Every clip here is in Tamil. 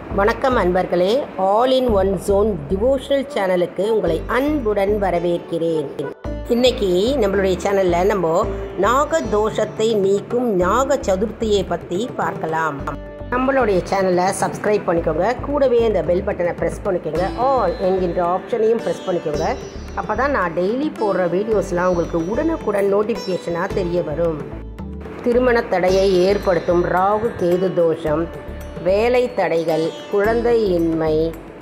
வணக்கம் அன்பர்களே all in one zone devotional சேனலுக்கு உங்களை அன்புடன் வரவேற்கிறேன் இன்னைக்கு நம்மளுடைய சேனலில் நம்ம நாக தோஷத்தை நீக்கும் நாக சதுர்த்தியை பற்றி பார்க்கலாம் நம்மளுடைய சேனலை சப்ஸ்கிரைப் பண்ணிக்கோங்க கூடவே இந்த பெல் பட்டனை ப்ரெஸ் பண்ணிக்கோங்க ஆல் என்கின்ற ஆப்ஷனையும் ப்ரெஸ் பண்ணிக்கோங்க அப்போ தான் நான் டெய்லி போடுற வீடியோஸ்லாம் உங்களுக்கு உடனுக்குடன் நோட்டிஃபிகேஷனாக தெரிய வரும் திருமண தடையை ஏற்படுத்தும் ராகு கேது தோஷம் வேலை தடைகள் குழந்தையின்மை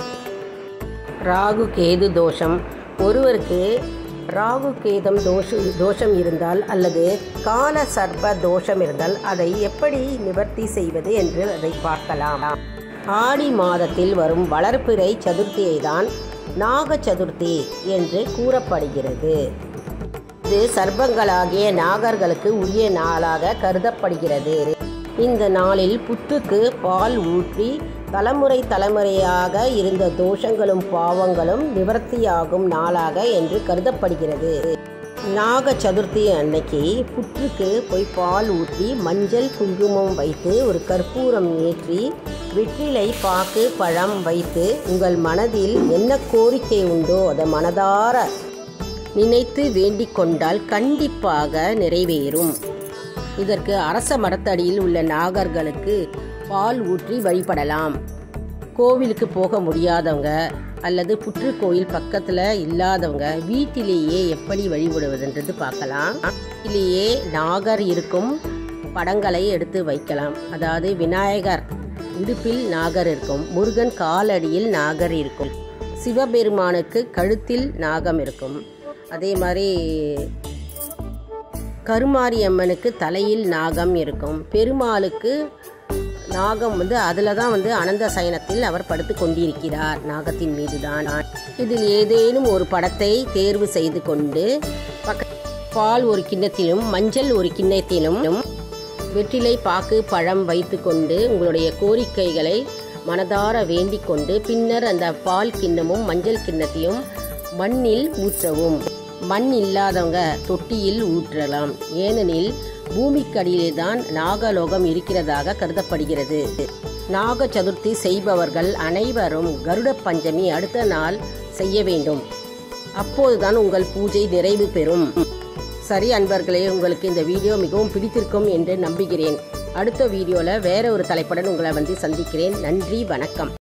ராகு கேது தோஷம் ஒருவருக்கு ராகு கேதம் தோஷ தோஷம் இருந்தால் அல்லது கால சர்ப்ப தோஷம் இருந்தால் அதை எப்படி நிவர்த்தி செய்வது என்று அதை பார்க்கலாம் ஆடி மாதத்தில் வரும் வளர்ப்பிறை சதுர்த்தியை தான் நாக சதுர்த்தி என்று கூறப்படுகிறது இது சர்ப்பங்களாகிய நாகர்களுக்கு உரிய நாளாக கருதப்படுகிறது இந்த நாளில் புத்துக்கு பால் ஊற்றி தலைமுறை தலைமுறையாக இருந்த தோஷங்களும் பாவங்களும் நிவர்த்தியாகும் நாளாக என்று கருதப்படுகிறது நாக சதுர்த்தி அன்னைக்கு புற்றுக்கு போய் பால் ஊற்றி மஞ்சள் குங்குமம் வைத்து ஒரு கற்பூரம் ஏற்றி வெற்றிலை பாக்கு பழம் வைத்து உங்கள் மனதில் என்ன கோரிக்கை உண்டோ அதை மனதார நினைத்து வேண்டிக் கொண்டால் கண்டிப்பாக நிறைவேறும் இதற்கு அரச மரத்தடியில் உள்ள நாகர்களுக்கு பால் ஊற்றி வழிபடலாம் கோவிலுக்கு போக முடியாதவங்க அல்லது புற்று கோயில் பக்கத்தில் இல்லாதவங்க வீட்டிலேயே எப்படி வழிபடுவதுன்றது பார்க்கலாம் வீட்டிலேயே நாகர் இருக்கும் படங்களை எடுத்து வைக்கலாம் அதாவது விநாயகர் இடுப்பில் நாகர் இருக்கும் முருகன் காலடியில் நாகர் இருக்கும் சிவபெருமானுக்கு கழுத்தில் நாகம் இருக்கும் அதே மாதிரி கருமாரியம்மனுக்கு தலையில் நாகம் இருக்கும் பெருமாளுக்கு நாகம் வந்து அதில் தான் வந்து அனந்த சயனத்தில் அவர் படுத்து கொண்டிருக்கிறார் நாகத்தின் மீது தான் இதில் ஏதேனும் ஒரு படத்தை தேர்வு செய்து கொண்டு பக்க பால் ஒரு கிண்ணத்திலும் மஞ்சள் ஒரு கிண்ணத்திலும் வெற்றிலை பாக்கு பழம் வைத்துக்கொண்டு உங்களுடைய கோரிக்கைகளை மனதார வேண்டிக் கொண்டு பின்னர் அந்த பால் கிண்ணமும் மஞ்சள் கிண்ணத்தையும் மண்ணில் ஊற்றவும் மண் இல்லாதவங்க தொட்டியில் ஊற்றலாம் ஏனெனில் பூமிக்கடியிலே தான் நாகலோகம் இருக்கிறதாக கருதப்படுகிறது நாக சதுர்த்தி செய்பவர்கள் அனைவரும் கருட பஞ்சமி அடுத்த நாள் செய்ய வேண்டும் அப்போதுதான் உங்கள் பூஜை நிறைவு பெறும் சரி அன்பர்களே உங்களுக்கு இந்த வீடியோ மிகவும் பிடித்திருக்கும் என்று நம்புகிறேன் அடுத்த வீடியோவில் வேற ஒரு தலைப்புடன் உங்களை வந்து சந்திக்கிறேன் நன்றி வணக்கம்